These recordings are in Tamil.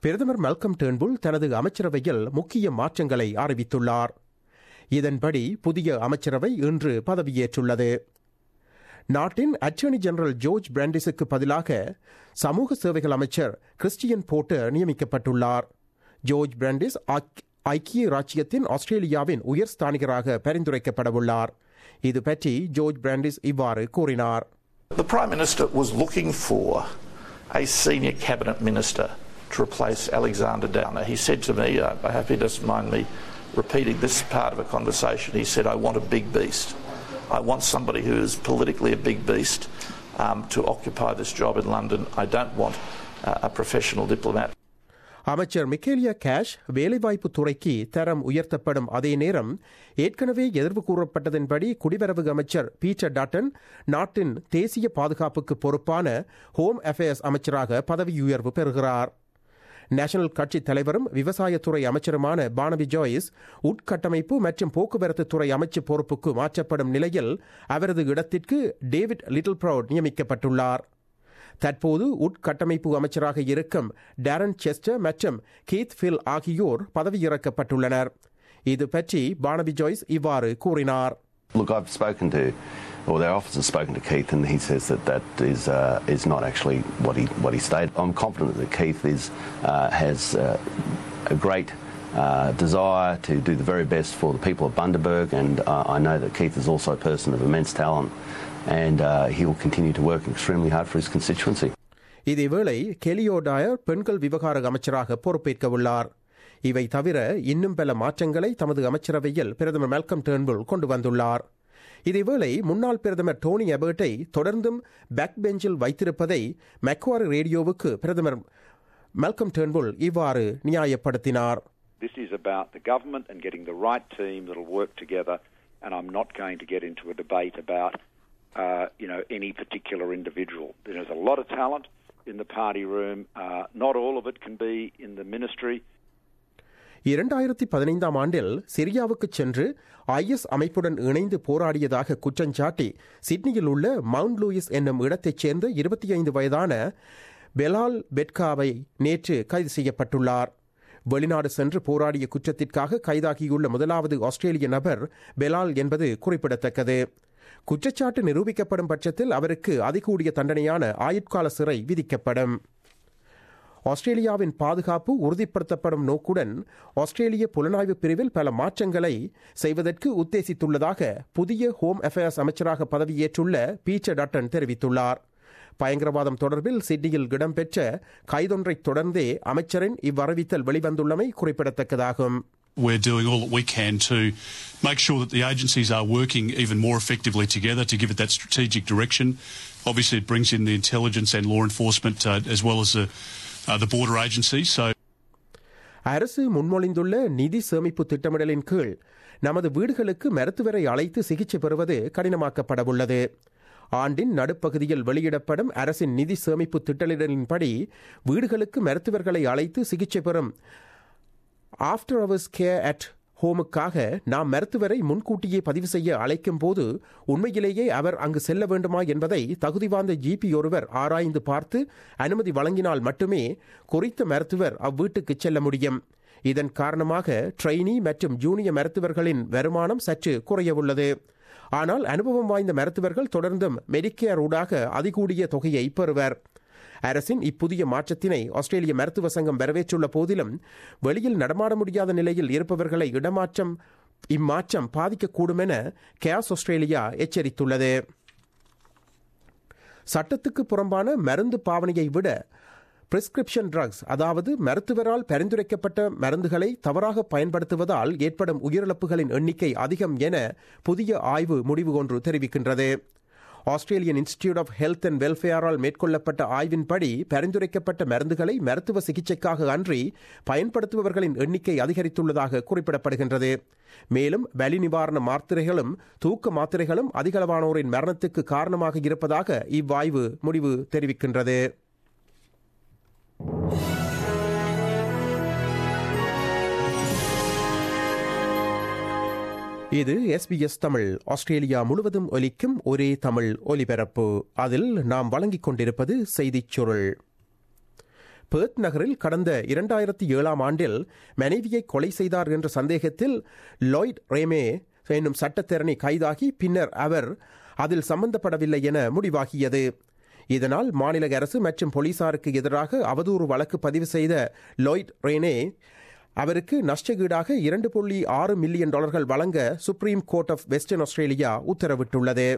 பிரதமர் மல்கம் டேர்ன்புல் தனது அமைச்சரவையில் முக்கிய மாற்றங்களை அறிவித்துள்ளார் இதன்படி புதிய அமைச்சரவை இன்று பதவியேற்றுள்ளது நாட்டின் அட்டர்னி ஜெனரல் ஜோர்ஜ் பிராண்டிஸுக்கு பதிலாக சமூக சேவைகள் அமைச்சர் கிறிஸ்டியன் போர்ட்டர் நியமிக்கப்பட்டுள்ளார் ஜோர்ஜ் பிராண்டிஸ் ஐக்கிய ராச்சியத்தின் ஆஸ்திரேலியாவின் உயர் ஸ்தானிகராக பரிந்துரைக்கப்படவுள்ளார் இது பற்றி ஜோர்ஜ் பிராண்டிஸ் இவ்வாறு கூறினார் The Prime Minister was looking for a senior cabinet minister to replace Alexander Downer. He said to me, uh, I hope he doesn't mind me repeating this part of a conversation, he said, I want a big beast. I want somebody who is politically a big beast um, to occupy this job in London. I don't want uh, a professional diplomat. அமைச்சர் மிக்கேலியா கேஷ் வேலைவாய்ப்பு துறைக்கு தரம் உயர்த்தப்படும் அதே நேரம் ஏற்கனவே எதிர்வு கூறப்பட்டதன்படி குடிவரவு அமைச்சர் பீட்டர் டாட்டன் நாட்டின் தேசிய பாதுகாப்புக்கு பொறுப்பான ஹோம் அஃபேர்ஸ் அமைச்சராக பதவி உயர்வு பெறுகிறார் நேஷனல் கட்சி தலைவரும் விவசாயத்துறை அமைச்சருமான பானபி ஜாய்ஸ் உட்கட்டமைப்பு மற்றும் போக்குவரத்து துறை அமைச்சு பொறுப்புக்கு மாற்றப்படும் நிலையில் அவரது இடத்திற்கு டேவிட் லிட்டில் ப்ரவுட் நியமிக்கப்பட்டுள்ளார் தற்போது உட்கட்டமைப்பு அமைச்சராக இருக்கும் டேரன் செஸ்டர் மற்றும் கீத் ஃபில் ஆகியோர் பதவியிறக்கப்பட்டுள்ளனர் இது பற்றி பானபி ஜாய்ஸ் இவ்வாறு கூறினார் Look, I've spoken to, or their office has spoken to Keith, and he says that that is uh, is not actually what he what he stated. I'm confident that Keith is uh, has uh, a great uh, desire to do the very best for the people of Bundaberg, and uh, I know that Keith is also a person of immense talent, and uh, he will continue to work extremely hard for his constituency. இதேவேளை கெலியோ டயர் பெண்கள் விவகார அமைச்சராக பொறுப்பேற்க உள்ளார் இவை தவிர இன்னும் பல மாற்றங்களை தமது அமைச்சரவையில் பிரதமர் மெல்கம் டேர்ன்புல் கொண்டு வந்துள்ளார் இதேவேளை முன்னாள் பிரதமர் டோனி அபர்ட்டை தொடர்ந்தும் பேக் பெஞ்சில் வைத்திருப்பதை மெக்வாரி ரேடியோவுக்கு பிரதமர் மெல்கம் டேர்ன்புல் இவ்வாறு நியாயப்படுத்தினார் This is about the government and getting the right team that'll work together, and I'm not going to get into a debate about, uh, you know, any particular individual. There's a lot of talent in the party room. Uh, not all of it can be in the ministry. இரண்டாயிரத்தி பதினைந்தாம் ஆண்டில் சிரியாவுக்கு சென்று ஐஎஸ் அமைப்புடன் இணைந்து போராடியதாக குற்றஞ்சாட்டி சிட்னியில் உள்ள மவுண்ட் லூயிஸ் என்னும் இடத்தைச் சேர்ந்த இருபத்தி ஐந்து வயதான பெலால் பெட்காவை நேற்று கைது செய்யப்பட்டுள்ளார் வெளிநாடு சென்று போராடிய குற்றத்திற்காக கைதாகியுள்ள முதலாவது ஆஸ்திரேலிய நபர் பெலால் என்பது குறிப்பிடத்தக்கது குற்றச்சாட்டு நிரூபிக்கப்படும் பட்சத்தில் அவருக்கு அதிகூடிய தண்டனையான ஆயுட்கால சிறை விதிக்கப்படும் ஆஸ்திரேலியாவின் பாதுகாப்பு உறுதிப்படுத்தப்படும் நோக்குடன் ஆஸ்திரேலிய புலனாய்வு பிரிவில் பல மாற்றங்களை செய்வதற்கு உத்தேசித்துள்ளதாக புதிய ஹோம் அஃபேர்ஸ் அமைச்சராக பதவியேற்றுள்ள பீட்டர் டட்டன் தெரிவித்துள்ளார் பயங்கரவாதம் தொடர்பில் சிட்னியில் இடம்பெற்ற கைதொன்றைத் தொடர்ந்தே அமைச்சரின் இவ்வறிவித்தல் வெளிவந்துள்ளமை குறிப்பிடத்தக்கதாகும் We're doing all that we can to make sure that the agencies are working even more effectively together to give it that strategic direction. Obviously, it brings in the intelligence and law enforcement uh, as well as the, uh, the border agencies. So. அரசு முன்மொழிந்துள்ள நிதி சேமிப்பு திட்டமிடலின் கீழ் நமது வீடுகளுக்கு மருத்துவரை அழைத்து சிகிச்சை பெறுவது கடினமாக்கப்படவுள்ளது ஆண்டின் நடுப்பகுதியில் வெளியிடப்படும் அரசின் நிதி சேமிப்பு திட்டமிடலின்படி வீடுகளுக்கு மருத்துவர்களை அழைத்து சிகிச்சை பெறும் ஆஃப்டர் அவர்ஸ் கேர் அட் ஹோமுக்காக நாம் மருத்துவரை முன்கூட்டியே பதிவு செய்ய அழைக்கும் போது உண்மையிலேயே அவர் அங்கு செல்ல வேண்டுமா என்பதை தகுதி வாய்ந்த ஜிபி ஒருவர் ஆராய்ந்து பார்த்து அனுமதி வழங்கினால் மட்டுமே குறித்த மருத்துவர் அவ்வீட்டுக்கு செல்ல முடியும் இதன் காரணமாக ட்ரெயினி மற்றும் ஜூனியர் மருத்துவர்களின் வருமானம் சற்று குறையவுள்ளது ஆனால் அனுபவம் வாய்ந்த மருத்துவர்கள் தொடர்ந்தும் மெடிக்கேர் ஊடாக அதிகூடிய தொகையை பெறுவர் அரசின் இப்புதிய மாற்றத்தினை ஆஸ்திரேலிய மருத்துவ சங்கம் வரவேற்றுள்ள போதிலும் வெளியில் நடமாட முடியாத நிலையில் இருப்பவர்களை இடமாற்றம் இம்மாற்றம் பாதிக்கக்கூடும் என கேஸ் ஆஸ்திரேலியா எச்சரித்துள்ளது சட்டத்துக்கு புறம்பான மருந்து பாவனையை விட பிரிஸ்கிரிப்ஷன் ட்ரக்ஸ் அதாவது மருத்துவரால் பரிந்துரைக்கப்பட்ட மருந்துகளை தவறாக பயன்படுத்துவதால் ஏற்படும் உயிரிழப்புகளின் எண்ணிக்கை அதிகம் என புதிய ஆய்வு முடிவு ஒன்று தெரிவிக்கின்றது Australian Institute of Health and வெல்ஃபேரால் மேற்கொள்ளப்பட்ட ஆய்வின்படி பரிந்துரைக்கப்பட்ட மருந்துகளை மருத்துவ சிகிச்சைக்காக அன்றி பயன்படுத்துபவர்களின் எண்ணிக்கை அதிகரித்துள்ளதாக குறிப்பிடப்படுகின்றது மேலும் வலி நிவாரண மாத்திரைகளும் தூக்க மாத்திரைகளும் அதிகளவானோரின் மரணத்துக்கு காரணமாக இருப்பதாக இவ்வாய்வு முடிவு தெரிவிக்கின்றது இது எஸ்பிஎஸ் தமிழ் ஆஸ்திரேலியா முழுவதும் ஒலிக்கும் ஒரே தமிழ் ஒலிபரப்பு அதில் நாம் வழங்கிக் கொண்டிருப்பது செய்திச் சுருள் பேர்த் நகரில் கடந்த இரண்டாயிரத்தி ஏழாம் ஆண்டில் மனைவியை கொலை செய்தார் என்ற சந்தேகத்தில் லாய்ட் ரேமே என்னும் சட்டத்தரணி கைதாகி பின்னர் அவர் அதில் சம்பந்தப்படவில்லை என முடிவாகியது இதனால் மாநில அரசு மற்றும் போலீசாருக்கு எதிராக அவதூறு வழக்கு பதிவு செய்த லாய்ட் ரேனே அவருக்கு நஷ்டஈடாக இரண்டு புள்ளி ஆறு மில்லியன் டாலர்கள் வழங்க Supreme Court of Western Australia உத்தரவிட்டுள்ளது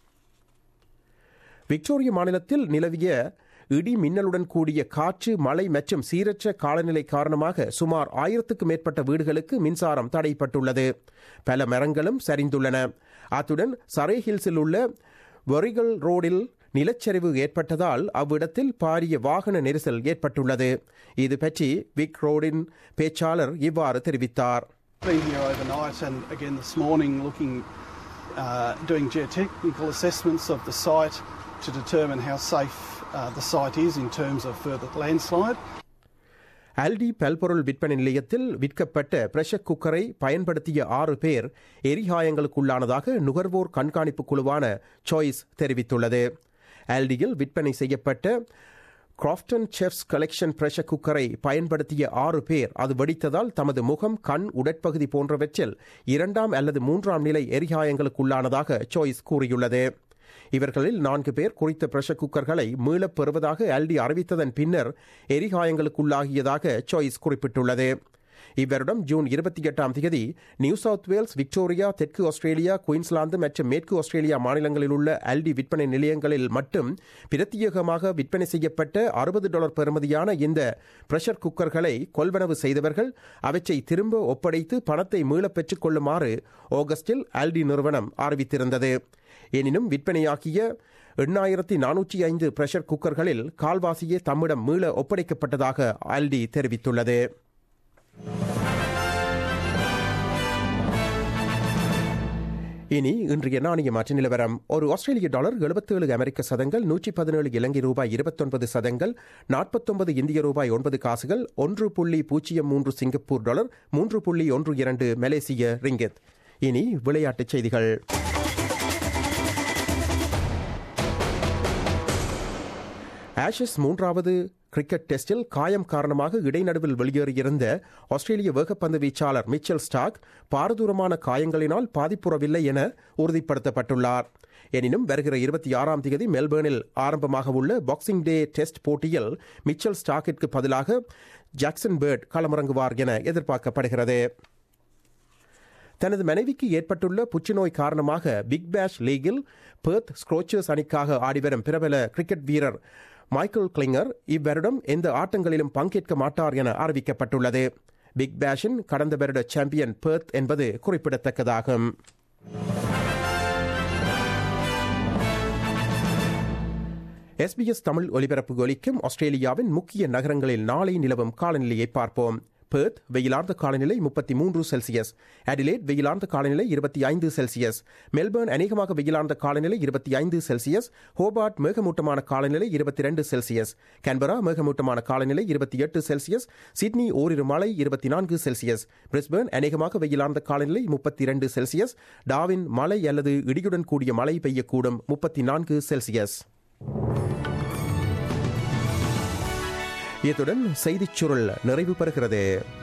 விக்டோரிய மாநிலத்தில் நிலவிய இடி மின்னலுடன் கூடிய காற்று மழை மற்றும் சீரற்ற காலநிலை காரணமாக சுமார் ஆயிரத்துக்கும் மேற்பட்ட வீடுகளுக்கு மின்சாரம் தடைப்பட்டுள்ளது பல மரங்களும் சரிந்துள்ளன அத்துடன் சரே ஹில்ஸில் உள்ள வொரிகல் ரோடில் நிலச்சரிவு ஏற்பட்டதால் அவ்விடத்தில் பாரிய வாகன நெரிசல் ஏற்பட்டுள்ளது இது பற்றி விக் ரோடின் பேச்சாளர் இவ்வாறு தெரிவித்தார் Been here overnight and again this morning looking, uh, doing geotechnical assessments of the site to determine how safe uh, the site is in terms of further landslide. ஆல்டி பல்பொருள் விற்பனை நிலையத்தில் விற்கப்பட்ட பிரஷர் குக்கரை பயன்படுத்திய ஆறு பேர் எரிகாயங்களுக்குள்ளானதாக நுகர்வோர் கண்காணிப்பு குழுவான சாய்ஸ் தெரிவித்துள்ளது ஆல்டியில் விற்பனை செய்யப்பட்ட கிராஃப்டன் செஃப்ஸ் கலெக்ஷன் பிரஷர் குக்கரை பயன்படுத்திய ஆறு பேர் அது வெடித்ததால் தமது முகம் கண் உடற்பகுதி போன்றவற்றில் இரண்டாம் அல்லது மூன்றாம் நிலை எரிகாயங்களுக்குள்ளானதாக சாய்ஸ் கூறியுள்ளது இவர்களில் நான்கு பேர் குறித்த பிரஷர் குக்கர்களை மீளப் பெறுவதாக ஆல்டி அறிவித்ததன் பின்னர் எரிகாயங்களுக்குள்ளாகியதாக சாய்ஸ் குறிப்பிட்டுள்ளது இவ்வருடம் ஜூன் இருபத்தி எட்டாம் தேதி நியூ சவுத் வேல்ஸ் விக்டோரியா தெற்கு ஆஸ்திரேலியா குயின்ஸ்லாந்து மற்றும் மேற்கு ஆஸ்திரேலியா மாநிலங்களில் உள்ள ஆல்டி விற்பனை நிலையங்களில் மட்டும் பிரத்யேகமாக விற்பனை செய்யப்பட்ட அறுபது டாலர் பெறுமதியான இந்த பிரஷர் குக்கர்களை கொள்வனவு செய்தவர்கள் அவற்றை திரும்ப ஒப்படைத்து பணத்தை மீளப் பெற்றுக் கொள்ளுமாறு ஆகஸ்டில் ஆல்டி நிறுவனம் அறிவித்திருந்தது எனினும் விற்பனையாகிய எண்ணாயிரத்தி நானூற்றி ஐந்து பிரஷர் குக்கர்களில் கால்வாசியே தம்மிடம் மீள ஒப்படைக்கப்பட்டதாக ஆல்டி தெரிவித்துள்ளது இனி இன்றைய நாணய மாற்ற நிலவரம் ஒரு ஆஸ்திரேலிய டாலர் எழுபத்தேழு அமெரிக்க சதங்கள் நூற்றி பதினேழு இலங்கை ரூபாய் இருபத்தொன்பது சதங்கள் நாற்பத்தொன்பது இந்திய ரூபாய் ஒன்பது காசுகள் ஒன்று புள்ளி பூஜ்ஜியம் மூன்று சிங்கப்பூர் டாலர் மூன்று புள்ளி ஒன்று இரண்டு மலேசிய ரிங்கெத் இனி விளையாட்டுச் செய்திகள் ஆஷஸ் மூன்றாவது கிரிக்கெட் டெஸ்டில் காயம் காரணமாக இடைநடுவில் வெளியேறியிருந்த ஆஸ்திரேலிய வேகப்பந்து வீச்சாளர் மிச்சல் ஸ்டாக் பாரதூரமான காயங்களினால் பாதிப்புறவில்லை என உறுதிப்படுத்தப்பட்டுள்ளார் எனினும் வருகிற இருபத்தி ஆறாம் தேதி மெல்பேர்னில் ஆரம்பமாக உள்ள பாக்ஸிங் டே டெஸ்ட் போட்டியில் மிச்சல் ஸ்டாக்கிற்கு பதிலாக ஜாக்சன் பேர்ட் களமிறங்குவார் என எதிர்பார்க்கப்படுகிறது தனது மனைவிக்கு ஏற்பட்டுள்ள புற்றுநோய் காரணமாக பிக் பேஷ் லீகில் பெர்த் ஸ்க்ரோச்சர்ஸ் அணிக்காக ஆடிவரும் பிரபல கிரிக்கெட் வீரர் மைக்கேல் கிளிங்கர் இவ்வருடம் எந்த ஆட்டங்களிலும் பங்கேற்க மாட்டார் என அறிவிக்கப்பட்டுள்ளது பிக் பேஷின் கடந்த வருட சாம்பியன் பெர்த் என்பது குறிப்பிடத்தக்கதாகும் எஸ்பிஎஸ் தமிழ் ஒலிபரப்பு ஒலிக்கும் ஆஸ்திரேலியாவின் முக்கிய நகரங்களில் நாளை நிலவும் காலநிலையை பார்ப்போம் பெர்த் வெயிலார்ந்த காலநிலை முப்பத்தி மூன்று செல்சியஸ் அடிலேட் வெயிலார்ந்த காலநிலை இருபத்தி ஐந்து செல்சியஸ் மெல்பர்ன் அநேகமாக வெயிலார்ந்த காலநிலை இருபத்தி ஐந்து செல்சியஸ் ஹோபார்ட் மேகமூட்டமான காலநிலை இருபத்தி ரெண்டு செல்சியஸ் கேன்பரா மேகமூட்டமான காலநிலை இருபத்தி எட்டு செல்சியஸ் சிட்னி ஓரிரு மழை இருபத்தி நான்கு செல்சியஸ் பிரிஸ்பர்ன் அநேகமாக வெயிலார்ந்த காலநிலை முப்பத்தி இரண்டு செல்சியஸ் டாவின் மழை அல்லது இடியுடன் கூடிய மழை பெய்யக்கூடும் முப்பத்தி நான்கு செல்சியஸ் இத்துடன் செய்திச் சுருள் நிறைவு பெறுகிறது